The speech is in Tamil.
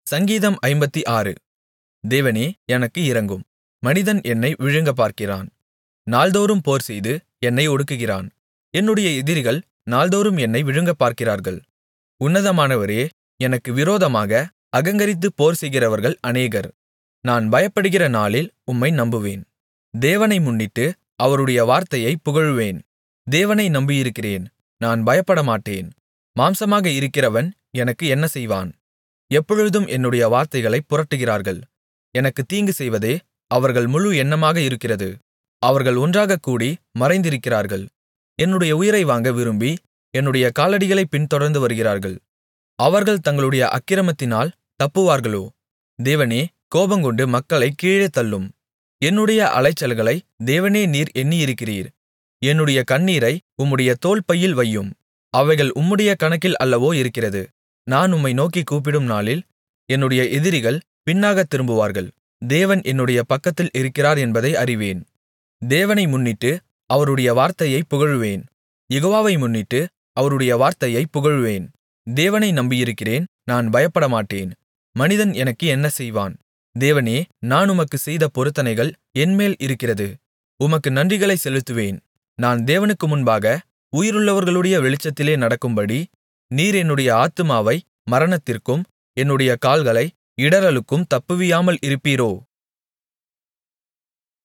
சங்கீதம் ஐம்பத்தாறு தேவனே எனக்கு இரங்கும் மனிதன் என்னை விழுங்கப் பார்க்கிறான் நாள்தோறும் போர்செய்து என்னை ஒடுக்குகிறான் என்னுடைய எதிரிகள் நாள்தோறும் என்னை விழுங்கப் பார்க்கிறார்கள் உன்னதமானவரே எனக்கு விரோதமாக அகங்கரித்துப் போர்செய்கிறவர்கள் அநேகர் நான் பயப்படுகிற நாளில் உம்மை நம்புவேன் தேவனை முன்னிட்டு அவருடைய வார்த்தையைப் புகழுவேன் தேவனை நம்பியிருக்கிறேன் நான் பயப்படமாட்டேன் மாம்சமாக இருக்கிறவன் எனக்கு என்ன செய்வான் எப்பொழுதும் என்னுடைய வார்த்தைகளைப் புரட்டுகிறார்கள் எனக்குத் தீங்கு செய்வதே அவர்கள் முழு எண்ணமாக இருக்கிறது அவர்கள் ஒன்றாகக் கூடி மறைந்திருக்கிறார்கள் என்னுடைய உயிரை வாங்க விரும்பி என்னுடைய காலடிகளைப் பின்தொடர்ந்து வருகிறார்கள் அவர்கள் தங்களுடைய அக்கிரமத்தினால் தப்புவார்களோ தேவனே கோபங்கொண்டு மக்களைக் கீழே தள்ளும் என்னுடைய அலைச்சல்களை தேவனே நீர் எண்ணியிருக்கிறீர் என்னுடைய கண்ணீரை உம்முடைய தோள்பையில் வையும் அவைகள் உம்முடைய கணக்கில் அல்லவோ இருக்கிறது நான் உம்மை நோக்கிக் கூப்பிடும் நாளில் என்னுடைய எதிரிகள் பின்னாகத் திரும்புவார்கள் தேவன் என்னுடைய பக்கத்தில் இருக்கிறார் என்பதை அறிவேன் தேவனை முன்னிட்டு அவருடைய வார்த்தையைப் புகழுவேன் யெகோவாவை முன்னிட்டு அவருடைய வார்த்தையைப் புகழுவேன் தேவனை நம்பியிருக்கிறேன் நான் பயப்படமாட்டேன் மனிதன் எனக்கு என்ன செய்வான் தேவனே நான் உமக்குச் செய்த பொருத்தனைகள் என்மேல் இருக்கிறது உமக்கு நன்றிகளைச் செலுத்துவேன் நான் தேவனுக்கு முன்பாக உயிருள்ளவர்களுடைய வெளிச்சத்திலே நடக்கும்படி நீர் என்னுடைய ஆத்துமாவை மரணத்திற்கும் என்னுடைய கால்களை இடறலுக்கும் தப்புவியாமல் இருப்பீரோ